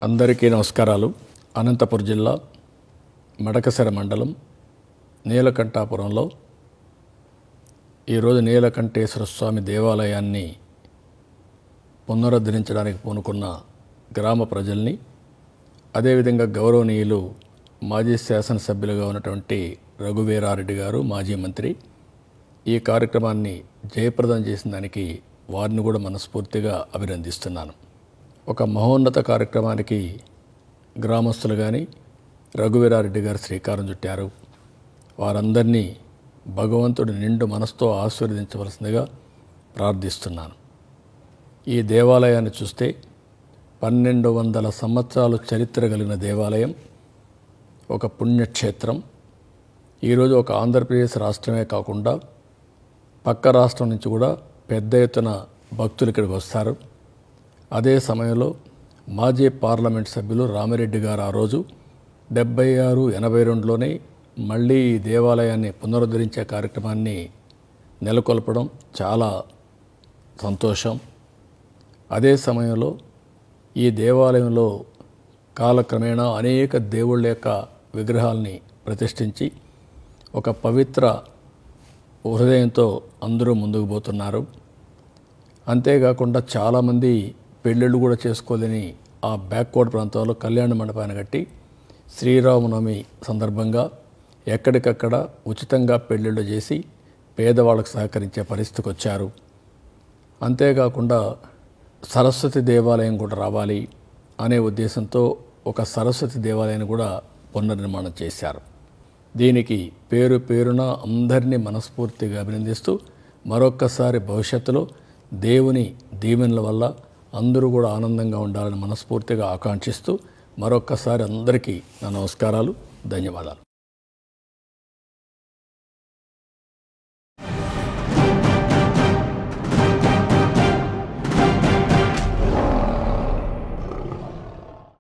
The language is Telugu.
అందరికీ నమస్కారాలు అనంతపురం జిల్లా మడకసెర మండలం నీలకంఠాపురంలో ఈరోజు నీలకంఠేశ్వర స్వామి దేవాలయాన్ని పునరుద్ధరించడానికి పూనుకున్న గ్రామ ప్రజల్ని అదేవిధంగా గౌరవనీయులు మాజీ శాసనసభ్యులుగా ఉన్నటువంటి రఘువీరారెడ్డి గారు మాజీ మంత్రి ఈ కార్యక్రమాన్ని జయప్రదం చేసిన దానికి వారిని కూడా మనస్ఫూర్తిగా అభినందిస్తున్నాను ఒక మహోన్నత కార్యక్రమానికి గ్రామస్తులు కానీ రఘువీరారెడ్డి గారు శ్రీకారం చుట్టారు వారందరినీ భగవంతుడి నిండు మనసుతో ఆశీర్వదించవలసిందిగా ప్రార్థిస్తున్నాను ఈ దేవాలయాన్ని చూస్తే పన్నెండు వందల సంవత్సరాలు చరిత్ర కలిగిన దేవాలయం ఒక పుణ్యక్షేత్రం ఈరోజు ఒక ఆంధ్రప్రదేశ్ రాష్ట్రమే కాకుండా పక్క రాష్ట్రం నుంచి కూడా పెద్ద ఎత్తున భక్తులు ఇక్కడికి వస్తారు అదే సమయంలో మాజీ పార్లమెంట్ సభ్యులు రామిరెడ్డి గారు ఆ రోజు డెబ్బై ఆరు ఎనభై రెండులోనే మళ్ళీ ఈ దేవాలయాన్ని పునరుద్ధరించే కార్యక్రమాన్ని నెలకొల్పడం చాలా సంతోషం అదే సమయంలో ఈ దేవాలయంలో కాలక్రమేణా అనేక దేవుళ్ళ యొక్క విగ్రహాల్ని ప్రతిష్ఠించి ఒక పవిత్ర హృదయంతో అందరూ ముందుకు పోతున్నారు అంతేకాకుండా చాలామంది పెళ్ళిళ్ళు కూడా చేసుకోలేని ఆ బ్యాక్వర్డ్ ప్రాంతాల్లో కళ్యాణ మండపాన్ని కట్టి శ్రీరామనవమి సందర్భంగా ఎక్కడికక్కడ ఉచితంగా పెళ్ళిళ్ళు చేసి పేదవాళ్ళకు సహకరించే పరిస్థితికి వచ్చారు అంతేకాకుండా సరస్వతి దేవాలయం కూడా రావాలి అనే ఉద్దేశంతో ఒక సరస్వతి దేవాలయాన్ని కూడా పునర్నిర్మాణం చేశారు దీనికి పేరు పేరున అందరినీ మనస్ఫూర్తిగా అభినందిస్తూ మరొక్కసారి భవిష్యత్తులో దేవుని దీవెనల వల్ల అందరూ కూడా ఆనందంగా ఉండాలని మనస్ఫూర్తిగా ఆకాంక్షిస్తూ మరొక్కసారి అందరికీ నా నమస్కారాలు ధన్యవాదాలు